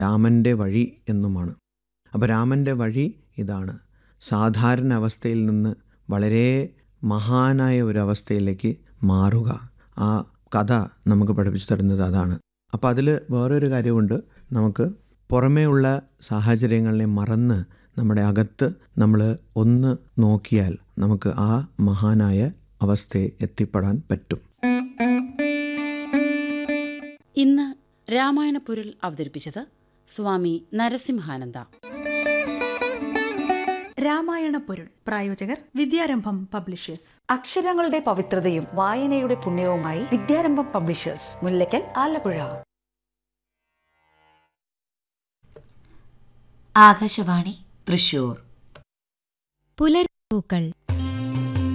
രാമൻ്റെ വഴി എന്നുമാണ് അപ്പോൾ രാമൻ്റെ വഴി ഇതാണ് സാധാരണ അവസ്ഥയിൽ നിന്ന് വളരെ മഹാനായ ഒരു അവസ്ഥയിലേക്ക് മാറുക ആ കഥ നമുക്ക് പഠിപ്പിച്ചു തരുന്നത് അതാണ് അപ്പോൾ അതിൽ വേറൊരു കാര്യമുണ്ട് നമുക്ക് പുറമേ ഉള്ള സാഹചര്യങ്ങളെ മറന്ന് നമ്മുടെ അകത്ത് നമ്മൾ ഒന്ന് നോക്കിയാൽ നമുക്ക് ആ മഹാനായ അവസ്ഥയെ എത്തിപ്പെടാൻ പറ്റും ഇന്ന് രാമായണപ്പൊരുൾ അവതരിപ്പിച്ചത് സ്വാമി നരസിംഹാനന്ദ രാമായണ പൊരുൾ പ്രായോജകർ വിദ്യാരംഭം പബ്ലിഷേഴ്സ് അക്ഷരങ്ങളുടെ പവിത്രതയും വായനയുടെ പുണ്യവുമായി വിദ്യാരംഭം പബ്ലിഷേഴ്സ് മുല്ലയ്ക്കൽ ആലപ്പുഴ ആകാശവാണി തൃശൂർ പുലർപ്പൂക്കൾ